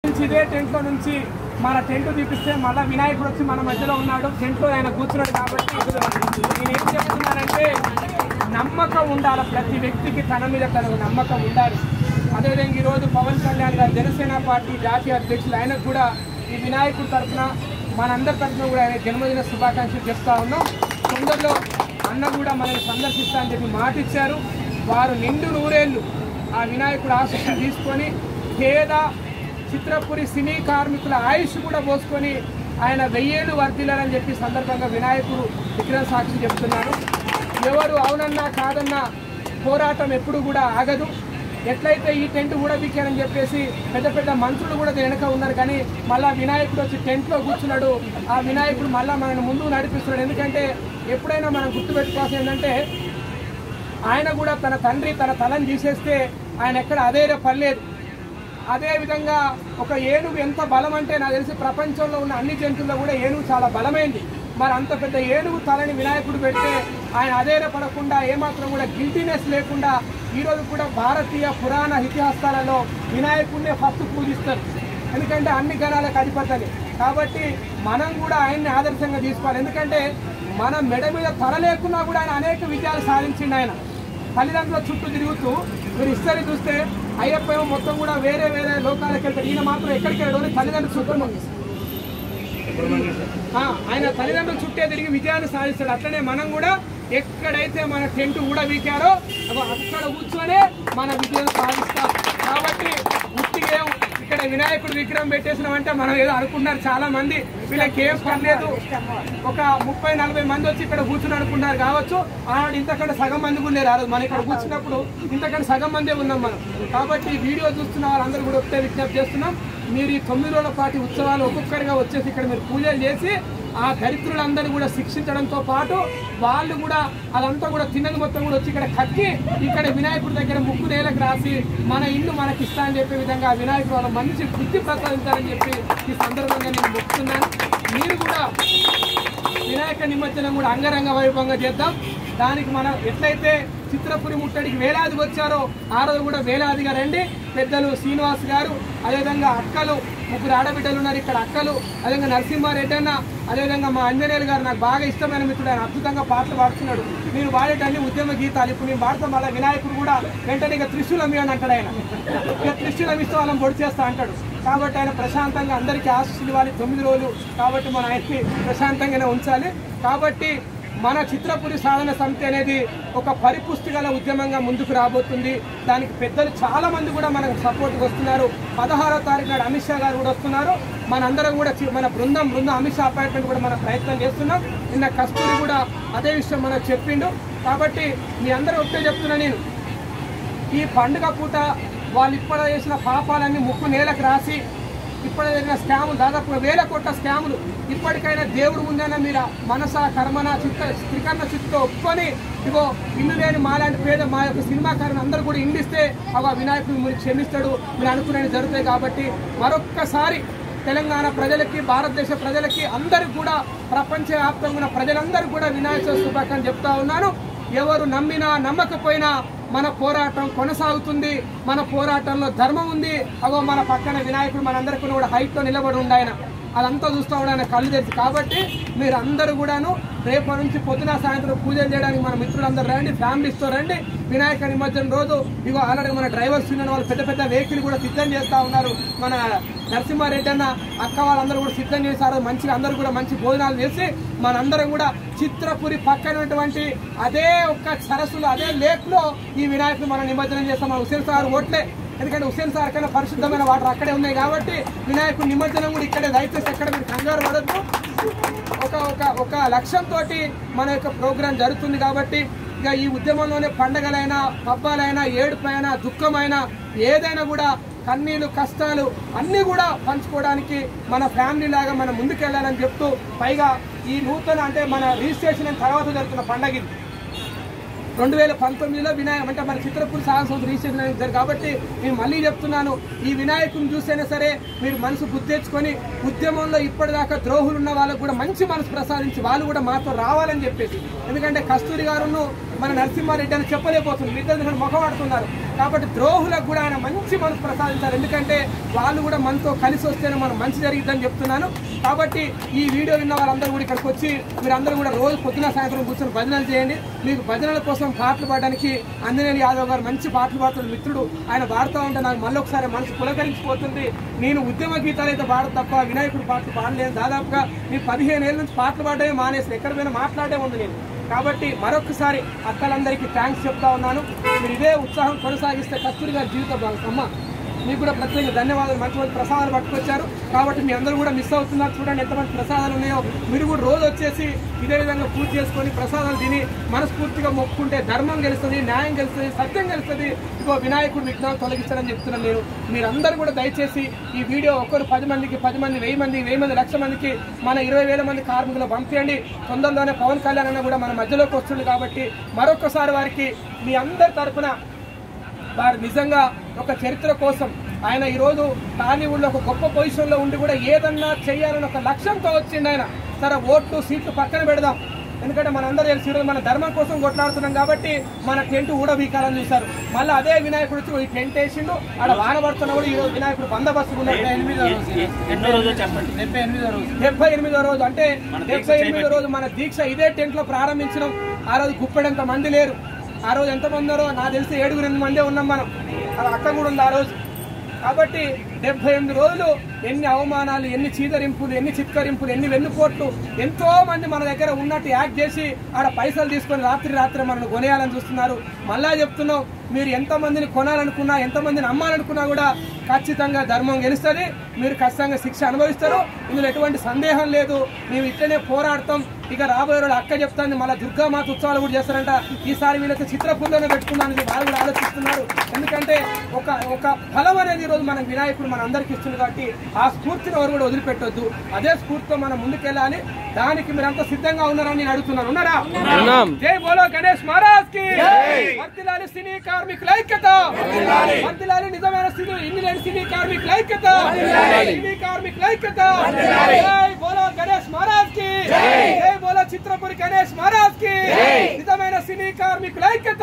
నుంచి ఇదే టెంట్ లో నుంచి మన టెంట్ తీపిస్తే మళ్ళీ వినాయకుడు వచ్చి మన మధ్యలో ఉన్నాడు టెంట్ లో ఆయన కూర్చున్నాడు కాబట్టి నేను ఏం చెప్తున్నానంటే నమ్మకం ఉండాలి ప్రతి వ్యక్తికి తన మీద తనకు నమ్మకం ఉండాలి అదేవిధంగా ఈరోజు పవన్ కళ్యాణ్ గారు జనసేన పార్టీ జాతీయ అధ్యక్షులు ఆయనకు కూడా ఈ వినాయకుడి తరఫున మనందరి తరఫున కూడా ఆయన జన్మదిన శుభాకాంక్షలు చెప్తా ఉన్నాం తొందరలో అన్న కూడా మనల్ని సందర్శిస్తా అని చెప్పి మాట ఇచ్చారు వారు నిండు నూరేళ్ళు ఆ వినాయకుడు ఆశీస్సులు తీసుకొని పేద చిత్రపురి సినీ కార్మికుల ఆయుష్ కూడా పోసుకొని ఆయన వెయ్యేళ్ళు వర్ధిల్లారని చెప్పి సందర్భంగా వినాయకుడు విగ్రహ సాక్షి చెప్తున్నారు ఎవరు అవునన్నా కాదన్నా పోరాటం ఎప్పుడు కూడా ఆగదు ఎట్లయితే ఈ టెంట్ కూడా బిక్కారని చెప్పేసి పెద్ద పెద్ద మంత్రులు కూడా దీని వెనక ఉన్నారు కానీ మళ్ళా వినాయకుడు వచ్చి టెంట్లో కూర్చున్నాడు ఆ వినాయకుడు మళ్ళా మనల్ని ముందుకు నడిపిస్తున్నాడు ఎందుకంటే ఎప్పుడైనా మనం గుర్తుపెట్టుకోవాల్సింది ఏంటంటే ఆయన కూడా తన తండ్రి తన తలని తీసేస్తే ఆయన ఎక్కడ అధైర్య పడలేదు అదే విధంగా ఒక ఏనుగు ఎంత బలం అంటే నాకు తెలిసి ప్రపంచంలో ఉన్న అన్ని జంతువుల్లో కూడా ఏనుగు చాలా బలమైంది మరి అంత పెద్ద ఏనుగు తలని వినాయకుడు పెడితే ఆయన అధైర్య పడకుండా ఏమాత్రం కూడా గిల్టీనెస్ లేకుండా ఈరోజు కూడా భారతీయ పురాణ ఇతిహాసాలలో వినాయకుడినే ఫస్ట్ పూజిస్తారు ఎందుకంటే అన్ని గణాలకు అధిపతని కాబట్టి మనం కూడా ఆయన్ని ఆదర్శంగా తీసుకోవాలి ఎందుకంటే మన మెడ మీద తల లేకున్నా కూడా ఆయన అనేక విజయాలు సాధించిండు ఆయన తల్లిదండ్రుల చుట్టూ తిరుగుతూ మీరు హిస్టరీ చూస్తే అయ్యప్ప ఏమో మొత్తం కూడా వేరే వేరే లోకాలకు వెళ్తాడు ఈయన మాత్రం ఎక్కడికి వెళ్ళడం తల్లిదండ్రుల చుట్టూ ఆ, ఆయన తల్లిదండ్రుల చుట్టే తిరిగి విజయాన్ని సాధిస్తాడు అట్లనే మనం కూడా ఎక్కడైతే మన టెంట్ కూడా వీకారో అగో అక్కడ కూర్చొనే మన విజయం సాధిస్తాం కాబట్టి ఉట్టిగా ఇక్కడ వినాయకుడు విగ్రహం పెట్టేసినామంటే మనం ఏదో అనుకున్నారు చాలా మంది వీళ్ళకి ఏం పర్లేదు ఒక ముప్పై నలభై మంది వచ్చి ఇక్కడ కూర్చుని అనుకున్నారు కావచ్చు ఆనాడు ఇంతకంటే సగం మంది కూడా లేరు ఆ రోజు మనం ఇక్కడ కూర్చున్నప్పుడు ఇంతకంటే సగం మందే ఉన్నాం మనం కాబట్టి ఈ వీడియో చూస్తున్న వాళ్ళందరూ కూడా ఒకటే విజ్ఞప్తి చేస్తున్నాం మీరు ఈ తొమ్మిది రోజుల పాటు ఉత్సవాలు ఒక్కొక్కరిగా వచ్చేసి ఇక్కడ మీరు పూజలు చేసి ఆ దరిద్రులందరినీ కూడా శిక్షించడంతో పాటు వాళ్ళు కూడా అదంతా కూడా తిన్నది మొత్తం కూడా వచ్చి ఇక్కడ కక్కి ఇక్కడ వినాయకుడి దగ్గర ముక్కు నేలకు రాసి మన ఇల్లు మనకి ఇస్తా అని చెప్పే విధంగా ఆ వినాయకుడు వాళ్ళ మంచి బుద్ధి ప్రసాదించాలని చెప్పి ఈ సందర్భంగా నేను మొక్కుతున్నాను మీరు కూడా వినాయక నిమజ్జనం కూడా అంగరంగ వైభవంగా చేద్దాం దానికి మనం ఎట్లయితే చిత్రపురి ముట్టడికి వేలాది వచ్చారో ఆ రోజు కూడా వేలాదిగా రండి పెద్దలు శ్రీనివాస్ గారు అదేవిధంగా అక్కలు ముగ్గురు ఆడబిడ్డలు ఉన్నారు ఇక్కడ అక్కలు అదేవిధంగా నరసింహారెడ్డి అన్న అదేవిధంగా మా అంజనేయులు గారు నాకు బాగా ఇష్టమైన మిత్రుడు ఆయన అద్భుతంగా పాటలు పాడుతున్నాడు నేను పాడేటన్ని ఉద్యమ గీతాలు ఇప్పుడు నేను పాడతాం వల్ల వినాయకుడు కూడా వెంటనే ఇక త్రిశూలం అని అంటాడు ఆయన ఇక త్రిశూలం ఇస్తే వాళ్ళని పొడి చేస్తా అంటాడు కాబట్టి ఆయన ప్రశాంతంగా అందరికీ ఆశీస్సులు ఇవ్వాలి తొమ్మిది రోజులు కాబట్టి మన ఆయన్ని ప్రశాంతంగానే ఉంచాలి కాబట్టి మన చిత్రపురి సాధన సమితి అనేది ఒక పరిపుష్టి గల ఉద్యమంగా ముందుకు రాబోతుంది దానికి పెద్దలు చాలా మంది కూడా మనకు సపోర్ట్కి వస్తున్నారు పదహారో తారీఖు నాడు అమిత్ షా గారు కూడా వస్తున్నారు మనందరం కూడా చి- మన బృందం బృందం అమిత్ షా అపాయింట్మెంట్ కూడా మనం ప్రయత్నం చేస్తున్నాం నిన్న కస్తూరి కూడా అదే విషయం మనకు చెప్పిండు కాబట్టి మీ అందరూ ఒకటే చెప్తున్నా నేను ఈ పండుగ పూట వాళ్ళు ఇప్పటి చేసిన పాపాలన్నీ ముక్కు నేలకు రాసి ఇప్పటి జరిగిన స్కాములు దాదాపుగా వేల కోట్ల స్కాములు ఇప్పటికైనా దేవుడు ఉందన్న మీరు మనస కర్మన చిత్త త్రికరణ చిత్తో ఒప్పుకొని ఇగో ఇల్లు లేని మాలాంటి పేద మా యొక్క సినిమాకారులు అందరూ కూడా ఇల్లు ఇస్తే అగో వినాయకుడు మీరు క్షమిస్తాడు మీరు అనుకునేవి జరుగుతాయి కాబట్టి మరొక్కసారి తెలంగాణ ప్రజలకి భారతదేశ ప్రజలకి అందరికి కూడా ప్రపంచవ్యాప్తంగా ఉన్న ప్రజలందరూ కూడా వినాయక చవితి శుభాకాంక్షలు చెప్తా ఉన్నాను ఎవరు నమ్మినా నమ్మకపోయినా మన పోరాటం కొనసాగుతుంది మన పోరాటంలో ధర్మం ఉంది అగో మన పక్కన వినాయకుడు మనందరికీ కూడా హైట్లో నిలబడి ఉండి ఆయన అదంతా చూస్తూ కూడా ఆయన కళ్ళు తెరిచి కాబట్టి మీరు అందరూ కూడాను రేపటి నుంచి పొద్దున సాయంత్రం పూజలు చేయడానికి మన మిత్రులందరూ రండి ఫ్యామిలీస్తో రండి వినాయక నిమజ్జనం రోజు ఇగో ఆల్రెడీ మన డ్రైవర్స్ యూనియన్ వాళ్ళు పెద్ద పెద్ద వెహికల్ కూడా సిద్ధం చేస్తూ ఉన్నారు మన నరసింహారెడ్డి అన్న అక్క వాళ్ళందరూ కూడా సిద్ధం చేశారు మంచిగా అందరూ కూడా మంచి భోజనాలు చేసి మనందరం కూడా చిత్రపురి పక్కనటువంటి అదే ఒక్క సరస్సులో అదే లేక్లో ఈ వినాయకుడు మనం నిమజ్జనం చేస్తాం మన హుసేన్ సార్ ఓట్లే ఎందుకంటే హుసేన్ సార్ కన్నా పరిశుద్ధమైన వాటర్ అక్కడే ఉన్నాయి కాబట్టి వినాయకుడి నిమజ్జనం కూడా ఇక్కడే దయచేసి ఎక్కడ మీరు కంగారు పడద్దు ఒక ఒక ఒక లక్ష్యంతో మన యొక్క ప్రోగ్రాం జరుగుతుంది కాబట్టి ఇక ఈ ఉద్యమంలోనే పండగలైనా పబ్బాలైనా ఏడుపైనా దుఃఖమైనా ఏదైనా కూడా కన్నీళ్ళు కష్టాలు అన్నీ కూడా పంచుకోవడానికి మన ఫ్యామిలీ లాగా మనం ముందుకెళ్ళాలని చెప్తూ పైగా ఈ నూతన అంటే మన రిజిస్ట్రేషన్ అయిన తర్వాత జరుగుతున్న పండగ ఇది రెండు వేల పంతొమ్మిదిలో వినాయక అంటే మన చిత్రపూర్ సాహసం రిజిస్ట్రేషన్ అయింది సార్ కాబట్టి నేను మళ్ళీ చెప్తున్నాను ఈ వినాయకుని చూసైనా సరే మీరు మనసు గుర్తెచ్చుకొని ఉద్యమంలో ఇప్పటిదాకా ద్రోహులు ఉన్న వాళ్ళకు కూడా మంచి మనసు ప్రసాదించి వాళ్ళు కూడా మాతో రావాలని చెప్పేసి ఎందుకంటే కస్తూరి గారును మన నరసింహారెడ్డి అని చెప్పలేకపోతుంది ఇద్దరు ముఖం ఆడుతున్నారు కాబట్టి ద్రోహులకు కూడా ఆయన మంచి మనసు ప్రసాదించాలి ఎందుకంటే వాళ్ళు కూడా మనతో కలిసి వస్తేనే మనం మంచి జరిగిద్దని చెప్తున్నాను కాబట్టి ఈ వీడియో విన్న వాళ్ళందరూ కూడా ఇక్కడికి వచ్చి మీరందరూ కూడా రోజు పొద్దున సాయంత్రం కూర్చొని భజనలు చేయండి మీకు భజనల కోసం పాటలు పాడడానికి అంజనేయులు యాదవ్ గారు మంచి పాటలు పాడుతున్న మిత్రుడు ఆయన పాడుతూ ఉంటే నాకు మళ్ళీ ఒకసారి మనసు పులకరించిపోతుంది నేను ఉద్యమ గీతాలు అయితే పాడదు తప్ప వినాయకుడు పాటలు పాడలేను దాదాపుగా నేను పదిహేను ఏళ్ళ నుంచి పాటలు పాడడమే మానేసి ఎక్కడ పోయినా మాట్లాడే ఉంది నేను కాబట్టి మరొకసారి అక్కలందరికీ థ్యాంక్స్ చెప్తా ఉన్నాను మీరు ఇదే ఉత్సాహం కొనసాగిస్తే కస్తూరి గారి జీవిత భాగం అమ్మ మీకు కూడా ప్రత్యేక ధన్యవాదాలు మంచి మంచి ప్రసాదాలు పట్టుకొచ్చారు కాబట్టి మీ అందరూ కూడా మిస్ అవుతున్నారు చూడండి ఎంతమంది ప్రసాదాలు ఉన్నాయో మీరు కూడా రోజు వచ్చేసి ఇదే విధంగా పూజ చేసుకొని ప్రసాదాలు తిని మనస్ఫూర్తిగా మొక్కుంటే ధర్మం గెలుస్తుంది న్యాయం గెలుస్తుంది సత్యం గెలుస్తుంది ఇగో వినాయకుడు విఘ్నాలు తొలగిస్తారని చెప్తున్నాను నేను మీరందరూ కూడా దయచేసి ఈ వీడియో ఒక్కరు పది మందికి పది మంది వెయ్యి మంది వెయ్యి మంది లక్ష మందికి మన ఇరవై వేల మంది కార్మికులు పంపించండి తొందరలోనే పవన్ కళ్యాణ్ అన్న కూడా మన మధ్యలోకి వస్తుంది కాబట్టి మరొకసారి వారికి మీ అందరి తరపున వారు నిజంగా ఒక చరిత్ర కోసం ఆయన ఈరోజు టాలీవుడ్లో ఒక గొప్ప పొజిషన్లో ఉండి కూడా ఏదన్నా చేయాలని ఒక లక్ష్యంతో వచ్చిండు ఆయన సరే ఓట్లు సీట్లు పక్కన పెడదాం ఎందుకంటే మనందరూ తెలిసి ఈరోజు మన ధర్మం కోసం కొట్లాడుతున్నాం కాబట్టి మన టెంట్ ఊడబీకాలని చూశారు మళ్ళీ అదే వినాయకుడు వచ్చి ఈ టెంట్ వేసిండు ఆడ వాన పడుతున్నా కూడా ఈరోజు వినాయకుడు బందోబస్తు ఉన్నాడు ఎనిమిదో రోజు ఎన్నో రోజు చెప్పండి డెబ్బై ఎనిమిదో రోజు డెబ్బై ఎనిమిదో రోజు అంటే డెబ్బై ఎనిమిదో రోజు మన దీక్ష ఇదే టెంట్ లో ప్రారంభించడం ఆ రోజు గుప్పెడంత మంది లేరు ఆ రోజు ఎంత మంది ఉన్నారో నాకు తెలిసి ఏడుగురు ఎనిమిది మందే ఉన్నాం మనం అది అక్క కూడా ఉంది ఆ రోజు కాబట్టి డెబ్బై ఎనిమిది రోజులు ఎన్ని అవమానాలు ఎన్ని చీదరింపులు ఎన్ని చిత్కరింపులు ఎన్ని వెన్నుపోట్లు ఎంతో మంది మన దగ్గర ఉన్నట్టు యాక్ట్ చేసి ఆడ పైసలు తీసుకొని రాత్రి రాత్రి మనల్ని కొనేయాలని చూస్తున్నారు మళ్ళా చెప్తున్నాం మీరు ఎంతమందిని కొనాలనుకున్నా ఎంతమందిని అమ్మాలనుకున్నా కూడా ఖచ్చితంగా ధర్మం గెలుస్తుంది మీరు ఖచ్చితంగా శిక్ష అనుభవిస్తారు ఇందులో ఎటువంటి సందేహం లేదు మేము ఇట్లనే పోరాడతాం ఇక రాబోయే రోజు అక్క చెప్తాను మళ్ళీ దుర్గామాత ఉత్సవాలు కూడా చేస్తారంట ఈసారి వీళ్ళైతే చిత్రపుందనే పెట్టుకుందామని వాళ్ళు కూడా ఆలోచిస్తున్నారు ఎందుకంటే ఒక ఒక ఫలం అనేది ఈ రోజు మన వినాయకుడు మన అందరికి ఇస్తుంది కాబట్టి ఆ స్ఫూర్తిని ఎవరు కూడా వదిలిపెట్టొద్దు అదే స్ఫూర్తితో మనం ముందుకెళ్ళాలి దానికి మీరంతా సిద్ధంగా ఉన్నారని నేను అడుగుతున్నాను ఉన్నారా జై బోలో గణేష్ మహారాజ్ కి వర్తిల్లాలి సినీ కార్మికుల ఐక్యత వర్తిల్లాలి నిజమైన సినీ ఇంగ్లాండ్ సినీ కార్మికుల ఐక్యత సినీ కార్మికుల ఐక్యత జై బోలో గణేష్ మహారాజ్ కి జై బోలో చిత్రపురి గణేష్ మహారాజ్ కి నిజమైన సినీ కార్మికుల ఐక్యత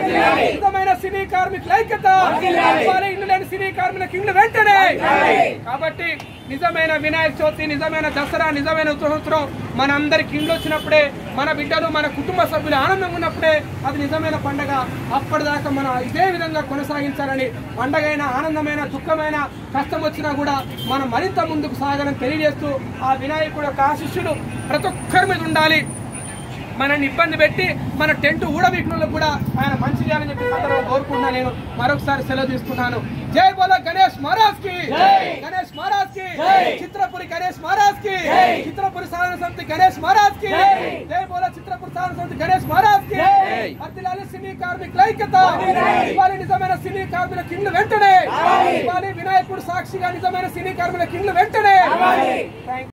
నిజమైన సినీ కార్మికుల ఐక్యత ఇవ్వాలి ఇంగ్లాండ్ సినీ కార్మికులకు ఇండ్లు వెంటనే కాబట్టి నిజమైన వినాయక చవితి నిజమైన దసరా నిజమైన సంవత్సరం మన అందరికి ఇండ్లు వచ్చినప్పుడే మన బిడ్డలు మన కుటుంబ సభ్యులు ఆనందంగా ఉన్నప్పుడే అది నిజమైన పండగ అప్పటిదాకా మనం ఇదే విధంగా కొనసాగించాలని పండగైన ఆనందమైన దుఃఖమైన కష్టం వచ్చినా కూడా మనం మరింత ముందుకు సాగాలని తెలియజేస్తూ ఆ వినాయకుడు యొక్క ఆశిష్యుడు ప్రతి ఒక్కరి మీద ఉండాలి మనల్ని ఇబ్బంది పెట్టి మన టెంట్ ఊడబీకులకు కూడా ఆయన మంచి చేయాలని చెప్పి సందర్భంగా కోరుకుంటున్నా నేను మరొకసారి సెలవు తీసుకున్నాను జై బోలో గణేష్ మహారాజ్ కి గణేష్ మహారాజ్ కి చిత్రపురి గణేష్ మహారాజ్ కి చిత్రపురి సాధన సమితి గణేష్ మహారాజ్ కి జై బోలో చిత్రపురి సాధన సమితి గణేష్ మహారాజ్ కి వర్తిల్లాలి సినీ కార్మికుల ఐక్యత ఇవాళ నిజమైన సినీ కార్మికుల కింద వెంటనే ఇవాళ వినాయకుడు సాక్షిగా నిజమైన సినీ కార్మికుల కింద వెంటనే Thank you.